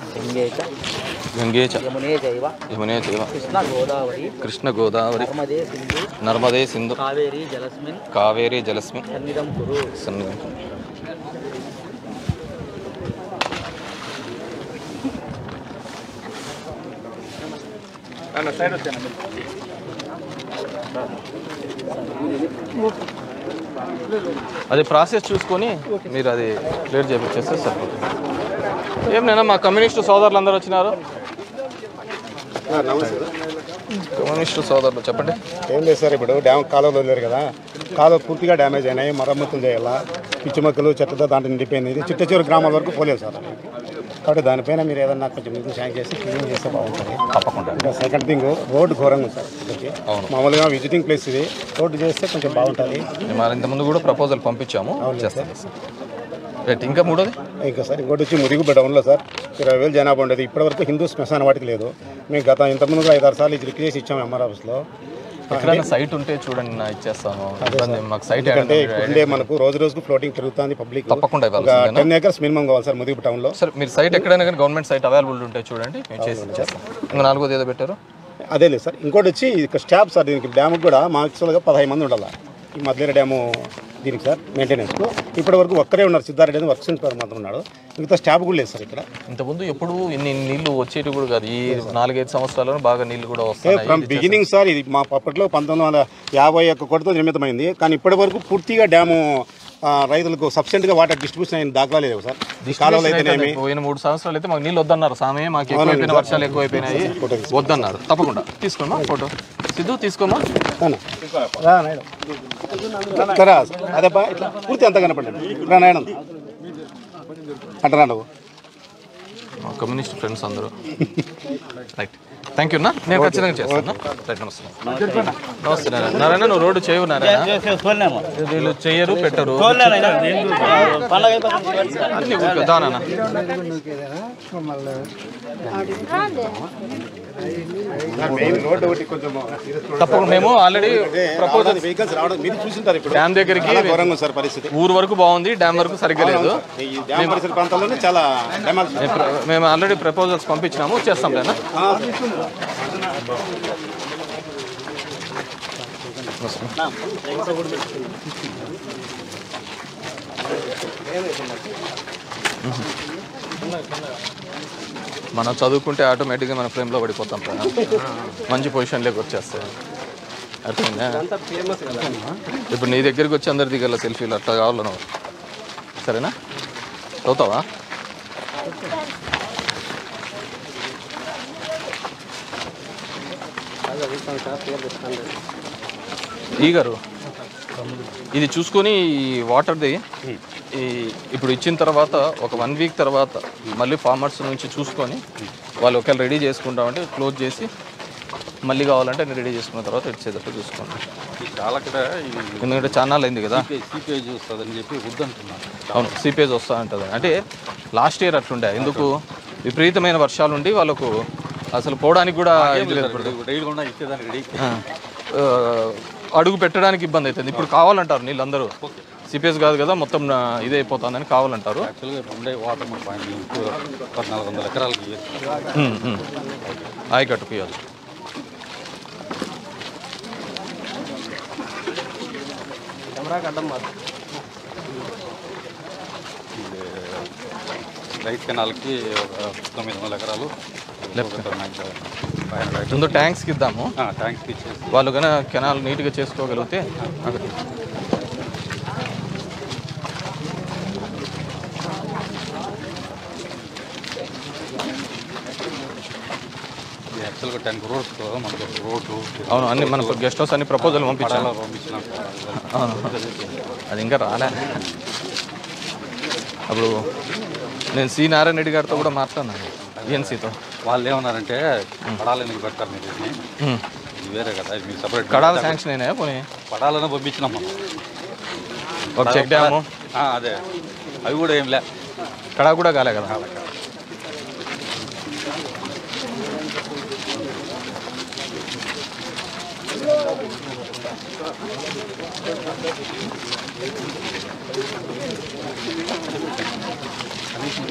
గంగే చ గంగే చ యమునే చైవ యమునే చైవ కృష్ణ గోదావరి కృష్ణ గోదావరి నర్మదే సింధు నర్మదే సింధు కావేరీ జలస్మిన్ కావేరీ జలస్మి సన్నిధం కురు సన్నిధి అది ప్రాసెస్ చూసుకొని మీరు అది క్లియర్ చేపించేస్తే సరిపోతుంది ఏం నేను మా కమ్యూనిస్టు సోదరులు అందరూ వచ్చినారు కమ్యూనిస్టు సోదరులు చెప్పండి ఏం లేదు సార్ ఇప్పుడు డ్యామ్ కాలువలు వదిలేరు కదా కాలువ పూర్తిగా డ్యామేజ్ అయినాయి మరమ్మతులు చేయాలా పిచ్చి మొక్కలు చెత్తతో దాంట్లో నిండిపోయింది ఇది చిట్ట చివరి గ్రామాల వరకు పోలేదు సార్ కాబట్టి దానిపైన మీరు ఏదన్నా కొంచెం ముందు శాంక్ చేసి క్లీన్ చేస్తే బాగుంటుంది తప్పకుండా ఇంకా సెకండ్ థింగ్ రోడ్డు ఘోరంగా ఉంది సార్ ఇక్కడికి అవును. మామూలుగా విజిటింగ్ ప్లేస్ ఇది రోడ్డు చేస్తే కొంచెం బాగుంటుంది మేము ఇంతకుముందు కూడా ప్రపోజల్ పంపించాము చేస్తాం రైట్ ఇంకా మూడోది ఇంకా సార్ ఇంకోటి వచ్చి ముదిగు డౌన్లో సార్ ఇరవై వేలు జనాభా ఉండేది ఇప్పటివరకు హిందూ శ్మశాన వాటికి లేదు మేము గత ఇంతకుముందు కూడా ఐదారు సార్లు ఇది రిక్ చేసి ఇచ్చాము ఎంఆర్ ఆఫీస్లో ఎక్కడైనా సైట్ ఉంటే చూడండి నా ఇచ్చేస్తాను ఇబ్బంది మాకు సైట్ అంటే ఇప్పుడుండే మనకు రోజు రోజుకు ఫ్లోటింగ్ పెరుగుతుంది పబ్లిక్ తప్పకుండా ఒక ఇవ్వాలి టెన్ ఏకర్స్ మినిమం కావాలి సార్ ముదిగు టౌన్లో సరే మీరు సైట్ ఎక్కడైనా కానీ గవర్నమెంట్ సైట్ అవైలబుల్ ఉంటే చూడండి మేము చేసి ఇచ్చేస్తాం ఇంకా నాలుగోది ఏదో పెట్టారు అదే లేదు సార్ ఇంకోటి వచ్చి ఇక్కడ స్టాఫ్ సార్ దీనికి డ్యామ్కి కూడా మా యాక్చువల్గా పదహైదు మంది ఉండాలి ఈ మధ్యలో డ్యాము దీనికి సార్ మెయింటెనెన్స్కు ఇప్పటి వరకు ఒక్కరే ఉన్నారు సిద్ధారెడ్డి అని వర్క్ సెంటర్ మాత్రం ఉన్నాడు మిగతా స్టాఫ్ కూడా లేదు సార్ ఇక్కడ ఇంతకుముందు ఎప్పుడు ఇన్ని నీళ్లు వచ్చేటి కూడా కాదు ఈ నాలుగైదు సంవత్సరాల్లో బాగా నీళ్లు కూడా వస్తాయి ఫ్రమ్ బిగినింగ్ సార్ ఇది మా అప్పట్లో పంతొమ్మిది వందల యాభై ఒక్క కోటితో నిర్మితమైంది కానీ ఇప్పటి వరకు పూర్తిగా డ్యాము ఆ, రైతులకు సఫిషియెంట్గా వాటర్ డిస్ట్రిబ్యూషన్ అయిన దాఖలా లేవు సార్ ఈ కాలువలు అయితేనేమి పోయిన మూడు సంవత్సరాలు అయితే మాకు నీళ్ళు వద్దన్నారు సామే మాకు ఎక్కువైపోయిన వర్షాలు ఎక్కువైపోయినాయి వద్దన్నారు తప్పకుండా తీసుకోమా ఫోటో సిద్ధు తీసుకోమా రానా? రా నాయుడు ఇట్లా రా అదే బా ఇట్లా పూర్తి అంతా కనపడండి రా నాయుడు అట్లా రా నువ్వు మా కమ్యూనిస్ట్ ఫ్రెండ్స్ అందరూ రైట్ థ్యాంక్ యూ నా నేను ఖచ్చితంగా చేస్తాను రైట్ నమస్తే నమస్తే నారాయణ నారాయణ నువ్వు రోడ్డు చేయవు నారాయణ వీళ్ళు చెయ్యరు పెట్టరు అన్ని ఊరికే దానా మెయిన్ రోడ్డు ఒకటి కొంచెం తప్పకుండా మేము ఆల్రెడీ ప్రపోజల్ వెహికల్స్ రావడం మీరు చూసింటారు ఇప్పుడు డ్యామ్ దగ్గరికి చాలా ఘోరంగా ఉంది సార్ పరిస్థితి ఊరు వరకు బాగుంది డ్యామ్ వరకు సరిగ్గా లేదు ఈ డ్యామ్ పరిసర ప్రాంతాల్లోనే చాలా డ్యామేజ్ మేము ప్ర- మేము ఆల్రెడీ ప్రపోజల్స్ పంపించినాము చేస్తాం లేనా మనం చదువుకుంటే ఆటోమేటిక్గా మన ఫ్రేమ్లో పడిపోతాం కదా మంచి పొజిషన్లోకి వచ్చేస్తాయి అర్థమైందా ఇప్పుడు నీ దగ్గరికి వచ్చి అందరి దిగల సెల్ఫీలు అట్లా కావాలి నువ్వు సరేనా చదువుతావా ఈ గారు ఇది చూసుకొని ఈ వాటర్ది ఈ ఇప్పుడు ఇచ్చిన తర్వాత ఒక వన్ వీక్ తర్వాత మళ్ళీ ఫార్మర్స్ నుంచి చూసుకొని వాళ్ళు ఒకవేళ రెడీ చేసుకుంటామంటే క్లోజ్ చేసి మళ్ళీ కావాలంటే నేను రెడీ చేసుకున్న తర్వాత ఇచ్చేటట్టు చూసుకోండి చాలా కూడా ఇది ఎందుకంటే చాలా అయింది కదా సీపేజ్ వస్తుందని చెప్పి వద్దంటున్నాను అవును సీపేజ్ వస్తూ ఉంటుంది అంటే లాస్ట్ ఇయర్ అట్లుండే ఎందుకు విపరీతమైన వర్షాలు ఉండి వాళ్ళకు అసలు పోవడానికి కూడా ఇది లేదు ఇప్పుడు. రైలు కూడా ఇచ్చేదానికి రెడీ ఆ, ఆ, అడుగు పెట్టడానికి ఇబ్బంది అవుతుంది ఇప్పుడు కావాలంటారు నీళ్ళందరూ సిపిఎస్ కాదు కదా మొత్తం నా ఇదే అయిపోతుందని కావాలంటారు యాక్చువల్గా ఇప్పుడు ఉండే వాటర్ మన పాయింట్ పద్నాలుగు వందల ఎకరాలకి ఉమ్, ఉమ్. ఆయకట్టుకు ఇవ్వాలి రైట్ కెనాల్కి ఒక తొమ్మిది వందల ఎకరాలు ముందు ట్యాంక్స్కి ఇద్దాము ట్యాంక్కి ఇచ్చేసి వాళ్ళు కనుక కెనాల్ నీట్గా చేసుకోగలిగితే అక్కడ యాక్చువల్గా టెన్ క్రోర్స్ మనకు రోడ్లు అవును అన్ని మనకు గెస్ట్ హౌస్ అన్ని ప్రపోజల్ పంపించాను పడాలా పంపించినాం అవును అది ఇంకా రాలే అప్పుడు నేను సి నారాయణ రెడ్డి గారితో కూడా మాట్లాడినాను ఈఎన్సీతో వాళ్ళు ఏమన్నారంటే పడాలని ఎందుకు పెడతారు మీరు ఇది ఇది వేరే కదా ఇది మీకు సపరేట్ కడాల శాంక్షన్ అయినాయా పోనీ పడాలని పంపించినాం మనం ఒక చెక్ డ్యాము ఆ, అదే అవి కూడా ఏం లే కడా కూడా కాలే కదా